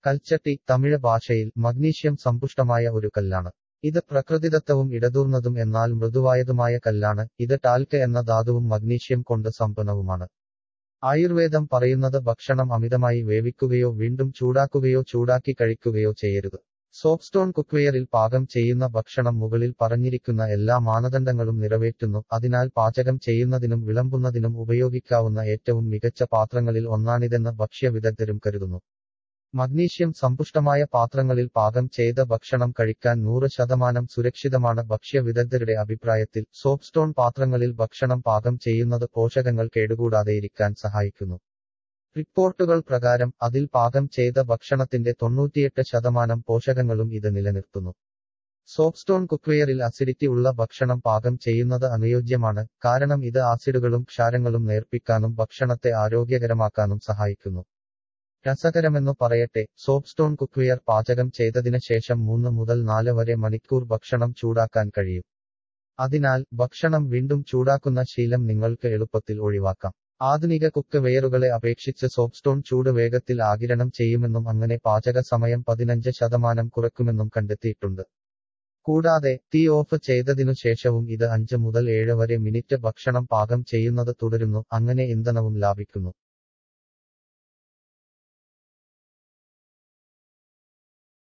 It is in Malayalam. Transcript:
കൽച്ചട്ടി തമിഴ് ഭാഷയിൽ മഗ്നീഷ്യം സമ്പുഷ്ടമായ ഒരു കല്ലാണ് ഇത് പ്രകൃതിദത്തവും ഇടതൂർന്നതും എന്നാൽ മൃദുവായതുമായ കല്ലാണ് ഇത് ടാൽക്ക് എന്ന ധാതുവും മഗ്നീഷ്യം കൊണ്ട് സമ്പന്നവുമാണ് ആയുർവേദം പറയുന്നത് ഭക്ഷണം അമിതമായി വേവിക്കുകയോ വീണ്ടും ചൂടാക്കുകയോ ചൂടാക്കി കഴിക്കുകയോ ചെയ്യരുത് സോപ്സ്റ്റോൺ കുക്ക്വെയറിൽ പാകം ചെയ്യുന്ന ഭക്ഷണം മുകളിൽ പറഞ്ഞിരിക്കുന്ന എല്ലാ മാനദണ്ഡങ്ങളും നിറവേറ്റുന്നു അതിനാൽ പാചകം ചെയ്യുന്നതിനും വിളമ്പുന്നതിനും ഉപയോഗിക്കാവുന്ന ഏറ്റവും മികച്ച പാത്രങ്ങളിൽ ഒന്നാണിതെന്ന് ഭക്ഷ്യ വിദഗ്ധരും കരുതുന്നു മഗ്നീഷ്യം സമ്പുഷ്ടമായ പാത്രങ്ങളിൽ പാകം ചെയ്ത ഭക്ഷണം കഴിക്കാൻ നൂറ് ശതമാനം സുരക്ഷിതമാണ് ഭക്ഷ്യ വിദഗ്ധരുടെ അഭിപ്രായത്തിൽ സോപ്സ്റ്റോൺ പാത്രങ്ങളിൽ ഭക്ഷണം പാകം ചെയ്യുന്നത് പോഷകങ്ങൾ കേടുകൂടാതെയിരിക്കാൻ സഹായിക്കുന്നു റിപ്പോർട്ടുകൾ പ്രകാരം അതിൽ പാകം ചെയ്ത ഭക്ഷണത്തിന്റെ തൊണ്ണൂറ്റിയെട്ട് ശതമാനം പോഷകങ്ങളും ഇത് നിലനിർത്തുന്നു സോപ്സ്റ്റോൺ കുക്ക്വെയറിൽ അസിഡിറ്റി ഉള്ള ഭക്ഷണം പാകം ചെയ്യുന്നത് അനുയോജ്യമാണ് കാരണം ഇത് ആസിഡുകളും ക്ഷാരങ്ങളും നേർപ്പിക്കാനും ഭക്ഷണത്തെ ആരോഗ്യകരമാക്കാനും സഹായിക്കുന്നു രസകരമെന്നു പറയട്ടെ സോപ്സ്റ്റോൺ കുക്ക്വെയർ പാചകം ചെയ്തതിന് ശേഷം മൂന്ന് മുതൽ നാല് വരെ മണിക്കൂർ ഭക്ഷണം ചൂടാക്കാൻ കഴിയും അതിനാൽ ഭക്ഷണം വീണ്ടും ചൂടാക്കുന്ന ശീലം നിങ്ങൾക്ക് എളുപ്പത്തിൽ ഒഴിവാക്കാം ആധുനിക കുക്ക് വെയറുകളെ അപേക്ഷിച്ച് സോപ്സ്റ്റോൺ ചൂട് വേഗത്തിൽ ആകിരണം ചെയ്യുമെന്നും അങ്ങനെ പാചക സമയം പതിനഞ്ച് ശതമാനം കുറയ്ക്കുമെന്നും കണ്ടെത്തിയിട്ടുണ്ട് കൂടാതെ തീ ഓഫ് ചെയ്തതിനു ശേഷവും ഇത് അഞ്ച് മുതൽ ഏഴ് വരെ മിനിറ്റ് ഭക്ഷണം പാകം ചെയ്യുന്നത് തുടരുന്നു അങ്ങനെ ഇന്ധനവും ലാഭിക്കുന്നു